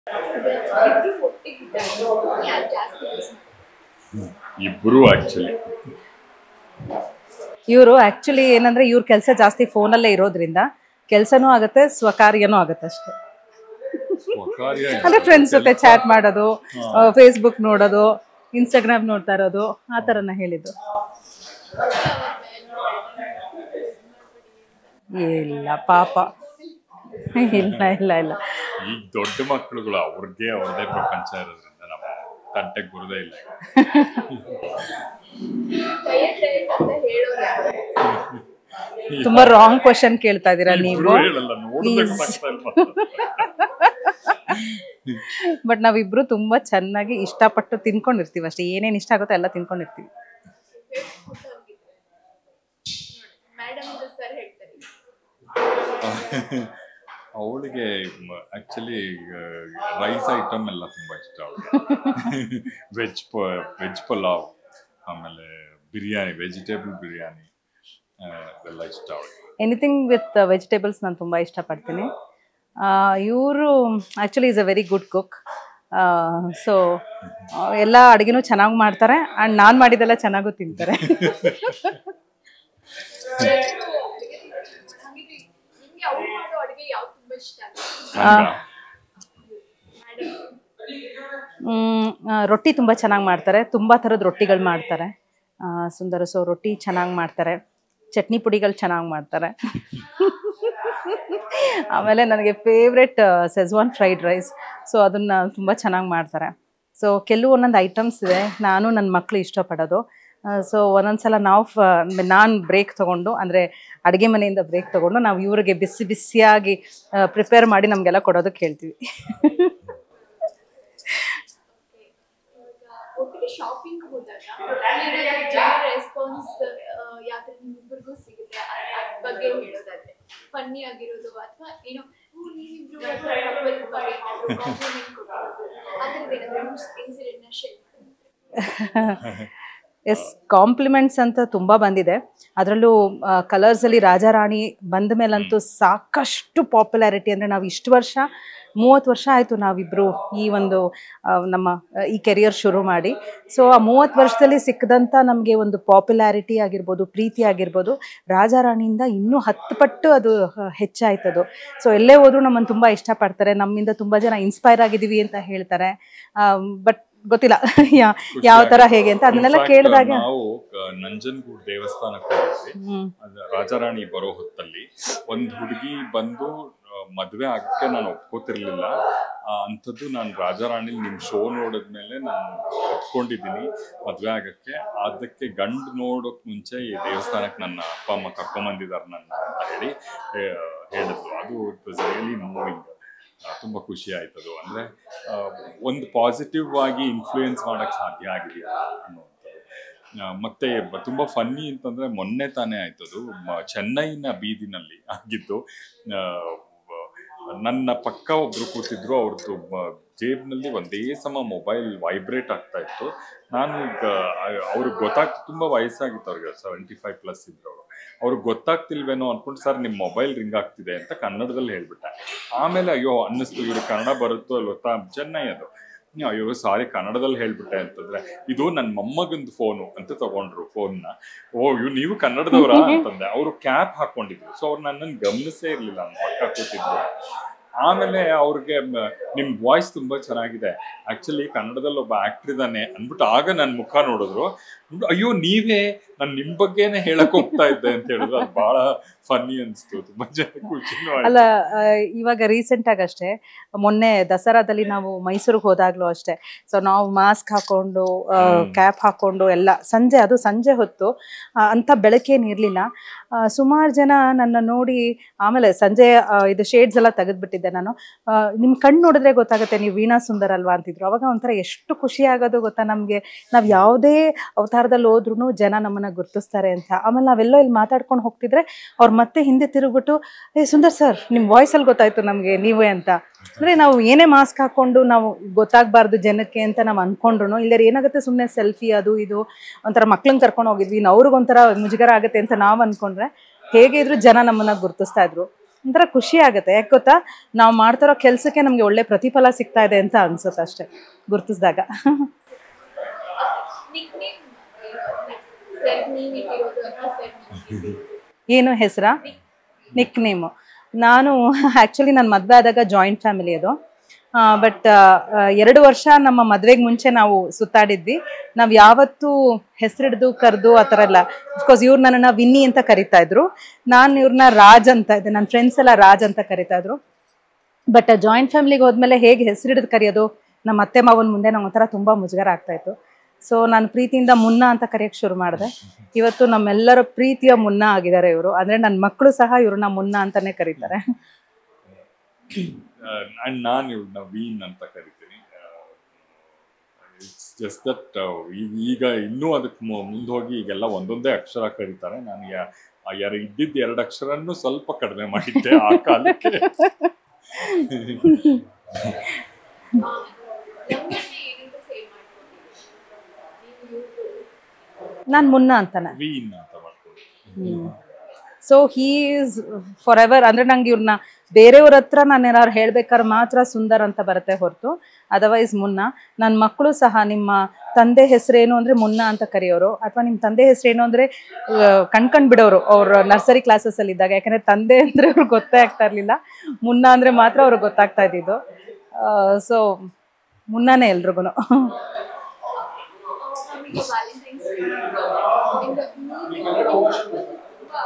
ಇಬ್ರು ಒಟ್ಟಿಗಿದ್ದಾಗ ಯಾರು ಜಾಸ್ತಿ ಯೂಸ್ ಇಬ್ರು ಆಕ್ಚುಲಿ ಇವರು ಆ್ಯಕ್ಚುಲಿ ಏನಂದರೆ ಇವ್ರ ಕೆಲಸ ಜಾಸ್ತಿ ಫೋನಲ್ಲೇ ಇರೋದ್ರಿಂದ ಕೆಲಸನೂ ಆಗುತ್ತೆ ಸ್ವಕಾರ್ಯನೂ ಆಗುತ್ತೆ ಅಷ್ಟೇ ಸ್ವಕಾರ್ಯ ಅಂದರೆ ಫ್ರೆಂಡ್ಸ್ ಜೊತೆ ಚಾಟ್ ಮಾಡೋದು ಫೇಸ್ಬುಕ್ ನೋಡೋದು ಇನ್ಸ್ಟಾಗ್ರಾಮ್ ನೋಡ್ತಾ ಇರೋದು ಆ ಥರನ ಹೇಳಿದ್ದು ಇಲ್ಲ ಪಾಪ ಇಲ್ಲ ಇಲ್ಲ ಇಲ್ಲ ಈಗ ದೊಡ್ಡ ಮಕ್ಕಳುಗಳು ಅವ್ರಿಗೆ ಅವ್ರದೇ ಪ್ರಪಂಚ ಇರೋದ್ರಿಂದ ನಮ್ಮ ತಂಟೆಗೆ ಬರೋದೇ ಇಲ್ಲ ಡಯಟ್ ಡಯಟ್ ಅಂತ ಹೇಳೋರು ಯಾರು ತುಂಬಾ ರಾಂಗ್ ಕ್ವಶನ್ ಕೇಳ್ತಾ ಇದ್ದೀರಾ ನೀವು ಇಬ್ರು ಹೇಳಲ್ಲ ನೋಡಿದ್ರೆ ಗೊತ್ತಾಗ್ತಾ ಇಲ್ವಾ ಬಟ್ ನಾವಿಬ್ರು ತುಂಬಾ ಚೆನ್ನಾಗಿ ಇಷ್ಟಪಟ್ಟು ತಿನ್ಕೊಂಡಿರ್ತೀವಿ ಅಷ್ಟೇ ಏನೇನು ಇಷ್ಟ ಆಗುತ್ತೋ ಎಲ್ಲ ತಿನ್ಕೊಂಡಿರ್ತೀವಿ ಮೇಡಮ್ ಸರ್ ಹೇಳ್ತಾರೆ ಅವಳಿಗೆ ಆಕ್ಚುಲಿ ರೈಸ್ ಐಟಮ್ ಎಲ್ಲ ತುಂಬಾ ಇಷ್ಟ ಅವಳಿಗೆ ವೆಜ್ ವೆಜ್ ಪಲಾವ್ ಆಮೇಲೆ ಬಿರಿಯಾನಿ ವೆಜಿಟೇಬಲ್ ಬಿರಿಯಾನಿ ಎಲ್ಲ ಇಷ್ಟ ಅವಳಿಗೆ ಎನಿಥಿಂಗ್ ವಿತ್ ವೆಜಿಟೇಬಲ್ಸ್ ನಾನು ತುಂಬ ಇಷ್ಟಪಡ್ತೀನಿ ಇವರು actually is a very good cook so ಎಲ್ಲ ಅಡುಗೆನೂ ಚೆನ್ನಾಗಿ ಮಾಡ್ತಾರೆ ಆ್ಯಂಡ್ ನಾನು ಮಾಡಿದೆಲ್ಲ ಚೆನ್ನಾಗೂ ತಿಂತಾರೆ ಹಾಗಿದ್ರೆ ನಿಮ್ಗೆ ಅವ್ರು ಮಾಡೋ ಅಡುಗೆ ಯಾವ್ದು ತುಂಬಾ ಇಷ್ಟ ಆಗುತ್ತೆ ಹಂಗ? ಮ್, ಆ, ರೊಟ್ಟಿ ತುಂಬ ಚೆನ್ನಾಗಿ ಮಾಡ್ತಾರೆ ತುಂಬ ಥರದ ರೊಟ್ಟಿಗಳು ಮಾಡ್ತಾರೆ ಆ, ಸುಂದರ ಸೊ ರೊಟ್ಟಿ ಚೆನ್ನಾಗಿ ಮಾಡ್ತಾರೆ ಚಟ್ನಿ ಪುಡಿಗಳು ಚೆನ್ನಾಗಿ ಮಾಡ್ತಾರೆ ಆಮೇಲೆ ನನಗೆ favourite schezwan fried rice so ಅದನ್ನು ತುಂಬ ಚೆನ್ನಾಗಿ ಮಾಡ್ತಾರೆ ಸೊ ಕೆಲವು ಒಂದೊಂದು ಐಟಮ್ಸ್ ಇದೆ ನಾನು ನನ್ನ ಮಕ್ಕಳು ಇಷ್ಟಪಡೋದು ಸೊ ಒಂದೊಂದ್ಸಲ ನಾವು ನಾನು ಬ್ರೇಕ್ ತೊಗೊಂಡು ಅಂದರೆ ಅಡುಗೆ ಮನೆಯಿಂದ ಬ್ರೇಕ್ ತೊಗೊಂಡು ನಾವು ಇವ್ರಿಗೆ ಬಿಸಿ ಬಿಸಿಯಾಗಿ ಪ್ರಿಪೇರ್ ಮಾಡಿ ನಮಗೆಲ್ಲ ಕೊಡೋದಕ್ಕೆ ಹೇಳ್ತೀವಿ ಒಟ್ಟಿಗೆ ಶಾಪಿಂಗ್ ಹೋದಾಗ ಏನಾದ್ರು ಜನರ ರೆಸ್ಪಾನ್ಸ್ ಯಾವ ಥರ ನಿಮ್ಮಿಬ್ಬರಿಗೂ ಸಿಗುತ್ತೆ ಅದ್- ಅದ್ ಬಗ್ಗೆ ಹೇಳೋದಾದ್ರೆ ಫನ್ನಿ ಆಗಿರೋದು ಅಥವಾ ಏನೋ "ಹ್ಞೂ, ನೀವಿಬ್ರು couple ಬಗ್ಗೆ ಕಾಂಪ್ಲಿಮೆಂಟ್ ಕೊಡೋದು ಆ ಥರದ್ದು ಏನಾದ್ರು ಇನ್ಸಿಡೆಂಟ್ನ ಶೇರ್ ಮಾಡೋದು ಎಸ್ ಕಾಂಪ್ಲಿಮೆಂಟ್ಸ್ ಅಂತ ತುಂಬ ಬಂದಿದೆ ಅದರಲ್ಲೂ ಕಲರ್ಸಲ್ಲಿ ರಾಜಾರಾಣಿ ಬಂದ ಮೇಲಂತೂ ಸಾಕಷ್ಟು ಪಾಪ್ಯುಲಾರಿಟಿ ಅಂದರೆ ನಾವು ಇಷ್ಟು ವರ್ಷ ಮೂವತ್ತು ವರ್ಷ ಆಯಿತು ನಾವಿಬ್ಬರು ಈ ಒಂದು ಆ, ನಮ್ಮ ಆ, ಈ ಕೆರಿಯರ್ ಶುರು ಮಾಡಿ ಸೊ ಆ ಮೂವತ್ತು ವರ್ಷದಲ್ಲಿ ಸಿಕ್ಕದಂಥ ನಮಗೆ ಒಂದು ಪಾಪ್ಯುಲಾರಿಟಿ ಆಗಿರ್ಬೋದು ಪ್ರೀತಿ ಆಗಿರ್ಬೋದು ರಾಜಾರಾಣಿಯಿಂದ ಇನ್ನೂ ಹತ್ತು ಪಟ್ಟು ಅದು ಆ, ಹೆಚ್ಚಾಯ್ತದು ಸೊ ಎಲ್ಲೇ ಹೋದರೂ ನಮ್ಮನ್ನು ತುಂಬ ಇಷ್ಟಪಡ್ತಾರೆ ನಮ್ಮಿಂದ ತುಂಬ ಜನ ಇನ್ಸ್ಪೈರ್ ಆಗಿದ್ದೀವಿ ಅಂತ ಹೇಳ್ತಾರೆ ಬಟ್ ಗೊತ್ತಿಲ್ಲ ಯಾ- ಯಾವ ಥರ ಹೇಗೆ ಅಂತ ಅದನ್ನೆಲ್ಲ In fact, ಕೇಳಿದಾಗ ನಾವು ಕ- ನಂಜನಗೂಡು ದೇವಸ್ಥಾನಕ್ಕೆ ಹೋಗಿದ್ವಿ ಹ್ಮ್ ಅದು ರಾಜಾರಾಣಿ ಬರೋ ಹೊತ್ತಲ್ಲಿ ಒಂದ್ ಹುಡುಗಿ ಬಂದು ಆ, ಮದ್ವೆ ಆಗಕ್ಕೆ ನಾನು ಒಪ್ಕೋತಿರ್ಲಿಲ್ಲ ಆ, ಅಂಥದ್ದು ನಾನು ರಾಜಾರಾಣಿ ನಿಮ್ ಶೋ ನೋಡಿದ್ಮೇಲೆ ನಾನು ಒಪ್ಕೊಂಡಿದ್ದೀನಿ ಮದ್ವೆ ಆಗಕ್ಕೆ ಅದಕ್ಕೆ ಗಂಡು ನೋಡೋಕ್ ಮುಂಚೆ ಈ ದೇವಸ್ಥಾನಕ್ಕೆ ನನ್ನ ಅಪ್ಪ ಅಮ್ಮ ಕರ್ಕೊಂಬಂದಿದ್ದಾರೆ ನನ್ನ ಅಂತ ಹೇಳಿ ಹೇ- ಹೇಳಿದ್ರು ಅದು ಇಟ್ ವಾಸ್ ರಿಯಲಿ ಮೂವಿಂಗ್ ತುಂಬಾ ಖುಷಿ ಆಯ್ತದು ಅಂದ್ರೆ ಆ, ಒಂದು ಪಾಸಿಟಿವ್ ಆಗಿ ಇನ್ಫ್ಲೂಯೆನ್ಸ್ ಮಾಡಕ್ ಸಾಧ್ಯ ಆಗಿದೆಯಾ ಅನ್ನುವಂಥದ್ದು ಆ, ಮತ್ತೆ ಬ- ತುಂಬಾ ಫನ್ನಿ ಅಂತಂದ್ರೆ ಮೊನ್ನೆ ತಾನೇ ಆಯ್ತದು ಮ- ಚೆನ್ನೈನ ಬೀದಿನಲ್ಲಿ ಆಗಿದ್ದು ಆ, ವ- ನನ್ನ ಪಕ್ಕ ಒಬ್ರು ಕೂತಿದ್ರು ಅವ್ರದ್ದು ಜೇಬ್ನಲ್ಲಿ ಒಂದೇ ಸಮ ಮೊಬೈಲ್ ವೈಬ್ರೇಟ್ ಆಗ್ತಾ ಇತ್ತು ನಾನು ಅವ್ರಿಗೆ ಗೊತ್ತಾಗ್ತ ತುಂಬಾ ವಯಸ್ಸಾಗಿತ್ತು ಅವ್ರಿಗೆ ಸೆವೆಂಟಿ ಫೈವ್ ಪ್ಲಸ್ ಇದ್ರು ಅವರು ಅವ್ರಿಗೆ ಗೊತ್ತಾಗ್ತಿಲ್ವೇನೋ ಅನ್ಕೊಂಡು ಸರ್ ನಿಮ್ಮ ಮೊಬೈಲ್ ರಿಂಗ್ ಆಗ್ತಿದೆ ಅಂತ ಕನ್ನಡದಲ್ಲಿ ಹೇಳ್ಬಿಟ್ಟೆ ಆಮೇಲೆ ಅಯ್ಯೋ ಅನ್ನಿಸ್ತು ಇವ್ರಿಗೆ ಕನ್ನಡ ಬರುತ್ತೋ ಅಲ್ವೋ ತಾ ಚೆನ್ನೈ ಅದು ಅಯ್ಯೋ ಸಾರಿ ಕನ್ನಡದಲ್ಲಿ ಹೇಳ್ಬಿಟ್ಟೆ ಅಂತಂದ್ರೆ ಇದು ನನ್ನ ಮೊಮ್ಮಗಂದು ಫೋನು ಅಂತ ತಗೊಂಡ್ರು ಫೋನ್ನ ಓ ಇವ್ ನೀವು ಕನ್ನಡದವರಾ ಅಂತಂದೆ ಅವರು ಕ್ಯಾಪ್ ಹಾಕೊಂಡಿದ್ರು ಸೊ ಅವ್ರು ನನ್ನನ್ನು ಗಮನಿಸೇ ಇರ್ಲಿಲ್ಲ ನನ್ನ ಪಕ್ಕ ಕೂತಿದ್ರು ಆಮೇಲೆ ಅವ್ರಿಗೆ ಮ- ನಿಮ್ ವಾಯ್ಸ್ ತುಂಬಾ ಚೆನ್ನಾಗಿದೆ ಆಕ್ಚುಲಿ ಕನ್ನಡದಲ್ಲಿ ಒಬ್ಬ ಆಕ್ಟರ್ ಇದ್ದಾನೆ ಅಂದ್ಬಿಟ್ಟು ಆಗ ನನ್ನ ಮುಖ ನೋಡಿದ್ರು ಅಂದ್ಬಿಟ್ಟು, ಅಯ್ಯೋ ನೀವೇ ನಾನು ನಿಮ್ ಬಗ್ಗೆನೆ ಹೇಳಕ್ ಹೋಗ್ತಾ ಇದ್ದೆ ಅಂತ ಹೇಳಿದ್ರು ಅದು ಬಹಳ ಫನ್ನಿ ಅನ್ಸ್ತು ತುಂಬಾ ಜನ ಖುಷಿನೂ ಆಯ್ತು. ಅಲ್ಲ ಆ, ಇವಾಗ ರೀಸೆಂಟ್ ಆಗಿ ಅಷ್ಟೇ ಮೊನ್ನೆ ದಸರಾದಲ್ಲಿ ನಾವು ಮೈಸೂರಿಗೆ ಹೋದಾಗ್ಲೂ ಅಷ್ಟೇ ಸೊ ನಾವು ಮಾಸ್ಕ್ ಹಾಕೊಂಡು ಹ್ಮ್. ಕ್ಯಾಪ್ ಹಾಕೊಂಡು ಎಲ್ಲ ಸಂಜೆ ಅದು ಸಂಜೆ ಹೊತ್ತು ಆ, ಅಂತ ಬೆಳಕೇನಿರಲಿಲ್ಲ ಸುಮಾರು ಜನ ನನ್ನ ನೋಡಿ ಆಮೇಲೆ ಸಂಜೆ ಆ, ಇದು ಶೇಡ್ಸ್ ಎಲ್ಲ ತೆಗೆದ್ಬಿಟ್ಟಿದ್ದೆ ನಾನು ಆ, ನಿಮ್ ಕಣ್ಣು ನೋಡಿದ್ರೆ ಗೊತ್ತಾಗುತ್ತೆ ನೀವು ವೀಣಾ ಸುಂದರ್ ಅಲ್ವಾ ಅಂತಿದ್ರು ಅವಾಗ ಒಂಥರ ಎಷ್ಟು ಖುಷಿ ಆಗೋದು ಗೊತ್ತಾ ನಮಗೆ ನಾವು ಯಾವುದೇ ಅವತಾರದಲ್ಲಿ ಹೋದ್ರೂ ಜನ ನಮ್ಮನ್ನ ಗುರ್ತಿಸ್ತಾರೆ ಅಂತ ಆಮೇಲೆ ನಾವೆಲ್ಲೋ ಇಲ್ಲಿ ಮಾತಾಡ್ಕೊಂಡು ಹೋಗ್ತಿದ್ರೆ ಅವ್ರು ಮತ್ತೆ ಹಿಂದೆ ತಿರುಗ್ಬಿಟ್ಟು ಏ ಸುಂದರ್ ಸರ್ ನಿಮ್ಮ ವಾಯ್ಸಲ್ಲಿ ಗೊತ್ತಾಯ್ತು ನಮಗೆ ನೀವೇ ಅಂತ ಅಂದ್ರೆ ನಾವು ಏನೇ ಮಾಸ್ಕ್ ಹಾಕೊಂಡು ನಾವು ಗೊತ್ತಾಗಬಾರ್ದು ಜನಕ್ಕೆ ಅಂತ ನಾವು ಅನ್ಕೊಂಡ್ರು ಇಲ್ಲರ ಏನಾಗುತ್ತೆ ಸುಮ್ಮನೆ ಸೆಲ್ಫಿ ಅದು ಇದು ಒಂಥರ ಮಕ್ಳನ್ನ ಕರ್ಕೊಂಡು ಹೋಗಿದ್ವಿ ಇನ್ನು ಅವ್ರಿಗೊಂಥರ ಮುಜುಗರ ಆಗುತ್ತೆ ಅಂತ ನಾವು ಅನ್ಕೊಂಡ್ರೆ ಹೇಗೆ ಇದ್ರು ಜನ ನಮ್ಮನ್ನ ಗುರ್ತಿಸ್ತಾ ಇದ್ರು ಒಂಥರ ಖುಷಿ ಆಗುತ್ತೆ ಯಾಕೆ ಗೊತ್ತಾ ನಾವು ಮಾಡ್ತಿರೋ ಕೆಲಸಕ್ಕೆ ನಮಗೆ ಒಳ್ಳೆ ಪ್ರತಿಫಲ ಸಿಗ್ತಾ ಇದೆ ಅಂತ ಅನ್ಸುತ್ತೆ ಅಷ್ಟೇ ಗುರ್ತಿಸಿದಾಗ ನಿಕ್ ನೇಮ್ ಸರ್ ನೀವ್ ಇಟ್ಟಿರೋದು ಅಥವಾ ಸರ್ ಏನು ಹೆಸರಾ ನಿಕ್ ನೇಮು ನಾನು ಆ್ಯಕ್ಚುಲಿ ನನ್ನ ಮದುವೆ ಆದಾಗ ಜಾಯಿಂಟ್ ಫ್ಯಾಮಿಲಿ ಅದು ಬಟ್ ಎರಡು ವರ್ಷ ನಮ್ಮ ಮದುವೆಗೆ ಮುಂಚೆ ನಾವು ಸುತ್ತಾಡಿದ್ವಿ ನಾವು ಯಾವತ್ತೂ ಹೆಸರಿಡ್ದು ಕರೆದು ಆ ಥರ ಎಲ್ಲ ಅಫ್ಕೋರ್ಸ್ ಇವ್ರು ನನ್ನನ್ನು ವಿನ್ನಿ ಅಂತ ಕರಿತಾ ಇದ್ರು ನಾನು ಇವ್ರನ್ನ ರಾಜ್ ಅಂತ ಇದ್ದೆ ನನ್ನ ಫ್ರೆಂಡ್ಸ್ ಎಲ್ಲ ರಾಜ್ ಅಂತ ಕರಿತಾ ಇದ್ರು ಬಟ್ ಜಾಯಿಂಟ್ ಫ್ಯಾಮಿಲಿಗೆ ಹೋದ್ಮೇಲೆ ಹೇಗೆ ಹೆಸರಿಡಿದು ಕರೆಯೋದು ನಮ್ಮ ಅತ್ತೆ ಮಾವನ ಮುಂದೆ ನಂಗೆ ಒಂಥರ ತುಂಬ ಮುಜುಗರ ಆಗ್ತಾ ಇತ್ತು ಸೊ ನಾನು ಪ್ರೀತಿಯಿಂದ ಮುನ್ನ ಅಂತ ಕರೆಯೋಕ್ಕೆ ಶುರು ಮಾಡಿದೆ ಇವತ್ತು ನಮ್ಮೆಲ್ಲರ ಪ್ರೀತಿಯ ಮುನ್ನ ಆಗಿದ್ದಾರೆ ಇವರು ಅಂದರೆ ನನ್ನ ಮಕ್ಕಳು ಸಹ ಇವ್ರನ್ನ ಮುನ್ನ ಅಂತಾನೆ ಕರೀತಾರೆ ಅಂಡ್ ನಾನು ಇವ್ರನ್ನ ವೀನ್ ಅಂತ ಕರಿತೀನಿ ಇಟ್ಸ್ ಜಸ್ಟ್ ದಟ್ ಈಗ ಇನ್ನೂ ಅದಕ್ಕೆ ಮುಂದೆ ಹೋಗಿ ಈಗೆಲ್ಲ ಒಂದೊಂದೇ ಅಕ್ಷರ ಕರೀತಾರೆ ನಾನು ಯಾ ಆ ಯಾರು ಇದ್ದಿದ್ದು ಎರಡು ಅಕ್ಷರನ್ನು ಸ್ವಲ್ಪ ಕಡಿಮೆ ಮಾಡಿದ್ದೆ ಆ ಕಾಲಕ್ಕೆ ನಮ್ಮನ್ನೇ ಏನಂತ ಸೇವ್ ಮಾಡ್ಕೊಂಡಿದ್ದೀವಿ ನೀವು YouTube ನಾನು ಮುನ್ನ ಅಂತಾನೆ ವೀನ್ ಅಂತ ಮಾಡ್ಕೊಂಡು so he is for ever ಅಂದರೆ ನಂಗೆ ಇವ್ರನ್ನ ಬೇರೆಯವ್ರ ಹತ್ರ ನಾನು ಏನಾದ್ರು ಹೇಳ್ಬೇಕಾದ್ರೆ ಮಾತ್ರ ಸುಂದರ್ ಅಂತ ಬರುತ್ತೆ ಹೊರತು ಅದರ್ವೈಸ್ ಮುನ್ನ ನನ್ನ ಮಕ್ಕಳು ಸಹ ನಿಮ್ಮ ತಂದೆ ಹೆಸರೇನು ಅಂದರೆ ಮುನ್ನ ಅಂತ ಕರೆಯೋರು ಅಥವಾ ನಿಮ್ಮ ತಂದೆ ಹೆಸರೇನು ಅಂದರೆ ಕಣ್ಕಂಡು ಬಿಡೋರು ಅವ್ರ ನರ್ಸರಿ ಕ್ಲಾಸಸ್ಸಲ್ಲಿ ಇದ್ದಾಗ ಯಾಕಂದರೆ ತಂದೆ ಅಂದರೆ ಅವ್ರಿಗೆ ಗೊತ್ತೇ ಆಗ್ತಾ ಇರಲಿಲ್ಲ ಮುನ್ನ ಅಂದರೆ ಮಾತ್ರ ಅವ್ರಿಗೆ ಗೊತ್ತಾಗ್ತಾ ಇದ್ದಿದ್ದು ಸೊ ಮುನ್ನನೇ ಎಲ್ರಿಗೂ ನಮಗೆ ವ್ಯಾಲೆಂಟೈನ್ಸ್ ತುಂಬಾ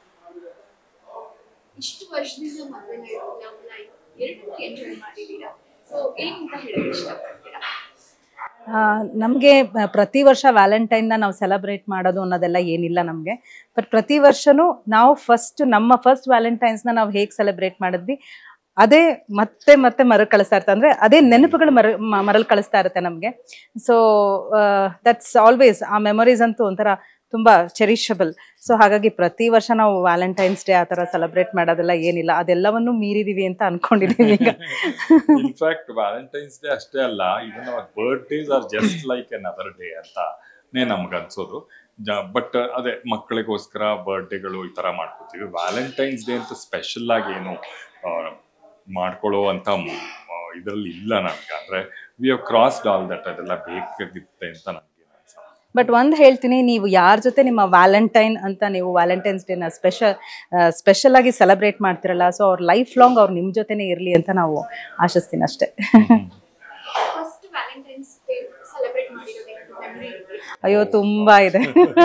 ಇಷ್ಟು ವರ್ಷದಿಂದ ಮದುವೆ ಲವ್ ಲೈಫ್ ಎರಡನ್ನೂ ಎಂಜಾಯ್ ಮಾಡಿದ್ದೀರಾ ಸೊ ಏನಂತ ಹೇಳಕ್ ಇಷ್ಟಪಡ್ತೀರಾ ನಮಗೆ ಪ್ರತಿ ವರ್ಷ ವ್ಯಾಲೆಂಟೈನ್ನ ನಾವು ಸೆಲೆಬ್ರೇಟ್ ಮಾಡೋದು ಅನ್ನೋದೆಲ್ಲ ಏನಿಲ್ಲ ನಮಗೆ ಬಟ್ ಪ್ರತಿ ವರ್ಷನೂ ನಾವು ಫಸ್ಟ್ ನಮ್ಮ ಫಸ್ಟ್ ವ್ಯಾಲೆಂಟೈನ್ಸ್ನ ನಾವು ಹೇಗೆ ಸೆಲೆಬ್ರೇಟ್ ಮಾಡಿದ್ವಿ ಅದೇ ಮತ್ತೆ ಮತ್ತೆ ಮರಳು ಕಳಿಸ್ತಾ ಇರ್ತಾರೆ ಅಂದರೆ ಅದೇ ನೆನಪುಗಳು ಮರ ಮ- ಮರಳು ಕಳಿಸ್ತಾ ಇರುತ್ತೆ ನಮಗೆ so that's always a memories ಅಂತೂ ಒಂಥರ ತುಂಬ ಚೆರಿಷಬಲ್ ಸೊ ಹಾಗಾಗಿ ಪ್ರತಿ ವರ್ಷ ನಾವು ವ್ಯಾಲೆಂಟೈನ್ಸ್ ಡೇ ಆ ಥರ ಸೆಲೆಬ್ರೇಟ್ ಮಾಡೋದೆಲ್ಲ ಏನಿಲ್ಲ ಅದೆಲ್ಲವನ್ನೂ ಮೀರಿದೀವಿ ಅಂತ ಅನ್ಕೊಂಡಿದ್ದೀವಿ ಈಗ ಇನ್ಫ್ಯಾಕ್ಟ್ ವ್ಯಾಲೆಂಟೈನ್ಸ್ ಡೇ ಅಷ್ಟೇ ಅಲ್ಲ even our birthdays are just like another day ಅಂತಾನೆ ನಮ್ಗೆ ಅನ್ಸೋದು ಬಟ್ ಅದೇ ಮಕ್ಕಳಿಗೋಸ್ಕರ ಬರ್ಡೇಗಳು ಈ ತರ ಮಾಡ್ಕೋತೀವಿ ವ್ಯಾಲೆಂಟೈನ್ಸ್ ಡೇ ಅಂತ ಸ್ಪೆಷಲ್ ಆಗಿ ಏನು ಆ, ಮಾಡ್ಕೊಳ್ಳೋ ಅಂತ ಇದರಲ್ಲಿ ಇಲ್ಲ ನಮ್ಗೆ ಅಂದ್ರೆ we have crossed all that ಅದೆಲ್ಲ ಬೇಕಾಗಿತ್ತೆ ಅಂತ ನಮ್ಗೆ ಅನ್ಸಲ್ಲ ಬಟ್ ಒಂದು ಹೇಳ್ತೀನಿ ನೀವು ಯಾರ ಜೊತೆ ನಿಮ್ಮ ವ್ಯಾಲೆಂಟೈನ್ ಅಂತ ನೀವು ವ್ಯಾಲೆಂಟೈನ್ಸ್ ಡೇನ ಸ್ಪೆಷಲ್ ಸ್ಪೆಷಲ್ ಆಗಿ ಸೆಲೆಬ್ರೇಟ್ ಮಾಡ್ತಿರಲ್ಲ ಸೊ ಅವ್ರ ಲೈಫ್ ಲಾಂಗ್ ಅವ್ರು ನಿಮ್ಮ ಜೊತೆನೇ ಇರಲಿ ಅಂತ ನಾವು ಆಶಿಸ್ತೀನಿ ಅಷ್ಟೇ ಫಸ್ಟ್ ವ್ಯಾಲೆಂಟೈನ್ಸ್ ಡೇ ಸೆಲೆಬ್ರೇಟ್ ಮಾಡಿರೋದೇನಾದ್ರು ಮೆಮರಿ ಅಯ್ಯೋ ತುಂಬ ಇದೆ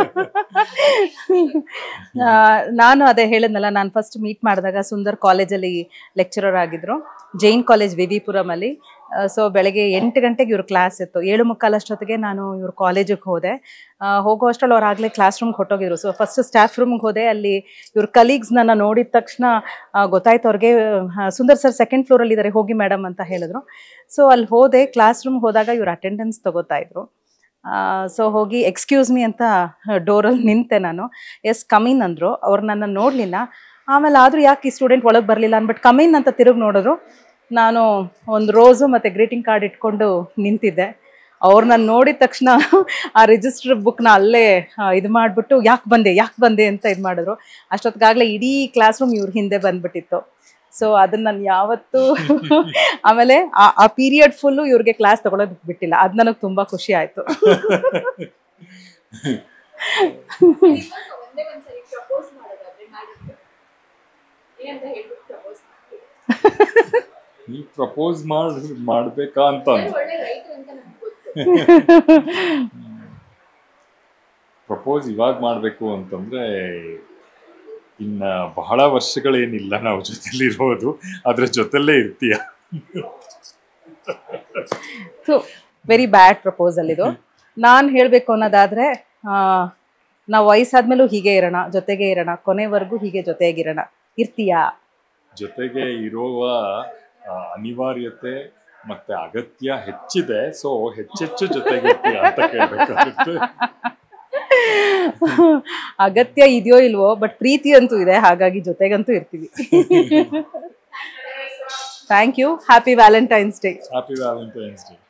ಆ, ನಾನು ಅದೇ ಹೇಳಿದ್ನಲ್ಲ ನಾನು ಫಸ್ಟ್ ಮೀಟ್ ಮಾಡಿದಾಗ ಸುಂದರ್ ಕಾಲೇಜಲ್ಲಿ ಲೆಕ್ಚರರ್ ಆಗಿದ್ರು ಜೈನ್ ಕಾಲೇಜ್ ವಿವಿಪುರಮಲ್ಲಿ ಸೊ ಬೆಳಗ್ಗೆ ಎಂಟು ಗಂಟೆಗೆ ಇವ್ರ ಕ್ಲಾಸ್ ಇತ್ತು ಏಳು ಮುಕ್ಕಾಲಷ್ಟೊತ್ತಿಗೆ ನಾನು ಇವ್ರ ಕಾಲೇಜಿಗೆ ಹೋದೆ ಆ, ಹೋಗೋ ಅಷ್ಟರಲ್ಲಿ ಅವ್ರು ಆಗಲೇ ಕ್ಲಾಸ್ ರೂಮ್ಗೆ ಹೊಟ್ಟೋಗಿದ್ರು ಸೊ ಫಸ್ಟ್ ಸ್ಟಾಫ್ ರೂಮ್ಗೆ ಹೋದೆ ಅಲ್ಲಿ ಇವ್ರ ಕಲೀಗ್ಸ್ ನನ್ನ ನೋಡಿದ ತಕ್ಷಣ ಆ, ಗೊತ್ತಾಯ್ತು ಅವ್ರಿಗೆ ಆ, ಸುಂದರ್ ಸರ್ ಸೆಕೆಂಡ್ ಫ್ಲೋರಲ್ಲಿ ಇದ್ದಾರೆ ಹೋಗಿ ಮೇಡಮ್ ಅಂತ ಹೇಳಿದ್ರು ಸೊ ಅಲ್ಲಿ ಹೋದೆ ಕ್ಲಾಸ್ ರೂಮ್ ಹೋದಾಗ ಇವ್ರು ಅಟೆಂಡೆನ್ಸ್ ತಗೋತಾ ಇದ್ರು ಸೊ ಹೋಗಿ ಎಕ್ಸ್ಕ್ಯೂಸ್ ಮೀ ಅಂತ ಡೋರಲ್ಲಿ ನಿಂತೆ ನಾನು ಎಸ್ ಕಮಿನ್ ಅಂದರು ಅವ್ರು ನನ್ನ ನೋಡಲಿಲ್ಲ ಆಮೇಲೆ ಆದರೂ ಯಾಕೆ ಈ ಸ್ಟೂಡೆಂಟ್ ಒಳಗೆ ಬರಲಿಲ್ಲ ಅಂದ್ಬಿಟ್ಟು ಕಮಿನ್ ಅಂತ ತಿರುಗಿ ನೋಡಿದ್ರು ನಾನು ಒಂದು ರೋಸು ಮತ್ತು ಗ್ರೀಟಿಂಗ್ ಕಾರ್ಡ್ ಇಟ್ಕೊಂಡು ನಿಂತಿದ್ದೆ ಅವ್ರು ನಾನು ನೋಡಿದ ತಕ್ಷಣ ಆ ರಿಜಿಸ್ಟರ್ ಬುಕ್ನ ಅಲ್ಲೇ ಇದು ಮಾಡಿಬಿಟ್ಟು ಯಾಕೆ ಬಂದೆ ಯಾಕೆ ಬಂದೆ ಅಂತ ಇದು ಮಾಡಿದ್ರು ಅಷ್ಟೊತ್ತಿಗಾಗಲೇ ಇಡೀ ಕ್ಲಾಸ್ ರೂಮ್ ಇವ್ರ ಹಿಂದೆ ಬಂದ್ಬಿಟ್ಟಿತ್ತು ಸೊ ಅದನ್ನ ನಾನು ಯಾವತ್ತೂ ಆಮೇಲೆ ಆ- ಆ ಪೀರಿಯಡ್ ಫುಲ್ಲು ಇವ್ರಿಗೆ ಕ್ಲಾಸ್ ತಗೊಳೋದು ಬಿಟ್ಟಿಲ್ಲ ಅದು ನನಗೆ ತುಂಬ ಖುಷಿ ಆಯಿತು ಇವಾಗ ಒಂದೇ ಒಂದ್ಸರಿ ಪ್ರಪೋಸ್ ಮಾಡೋದಾದ್ರೆ ಮಾಡಿದ್ರೆ ಏನಂತ ಹೇಳ್ಬಿಟ್ಟು ಪ್ರಪೋಸ್ ಮಾಡ್ತೀವಿ ನೀವು ಪ್ರಪೋಸ್ ಮಾಡಿ ಮಾಡ್ಬೇಕಾ ಅಂತ ಅನ್ಸ್ ಒಳ್ಳೆ ರೈಟರ್ ಅಂತ ನಮ್ಗೆ ಗೊತ್ತು ಪ್ರಪೋಸ್ ಇವಾಗ ಮಾಡಬೇಕು ಅಂತಂದ್ರೆ ಇನ್ನ ಬಹಳ ವರ್ಷಗಳೇನಿಲ್ಲ ನಾವು ಜೊತೆಲಿರೋದು ಅದ್ರ ಜೊತೆಲೇ ಇರ್ತೀಯ ಸೊ ವೆರಿ ಬ್ಯಾಡ್ ಪ್ರಪೋಸಲ್ ಇದು ನಾನು ಹೇಳಬೇಕು ಅನ್ನೋದಾದರೆ ನಾವು ವಯಸ್ಸಾದ್ಮೇಲೂ ಹೀಗೆ ಇರೋಣ ಜೊತೆಗೆ ಇರೋಣ ಕೊನೆವರೆಗೂ ಹೀಗೆ ಜೊತೆಗಿರೋಣ ಇರ್ತೀಯಾ ಜೊತೆಗೆ ಇರುವ ಆ, ಅನಿವಾರ್ಯತೆ ಮತ್ತೆ ಅಗತ್ಯ ಹೆಚ್ಚಿದೆ ಸೊ ಹೆಚ್ಚೆಚ್ಚು ಜೊತೆಗಿರ್ತೀಯ ಅಂತ ಕೇಳ್ಬೇಕಾಗುತ್ತೆ ಅಗತ್ಯ ಇದೆಯೋ ಇಲ್ವೋ ಬಟ್ ಪ್ರೀತಿ ಅಂತೂ ಇದೆ ಹಾಗಾಗಿ ಜೊತೆಗಂತೂ ಇರ್ತೀವಿ thank you happy valentine's day happy valentine's day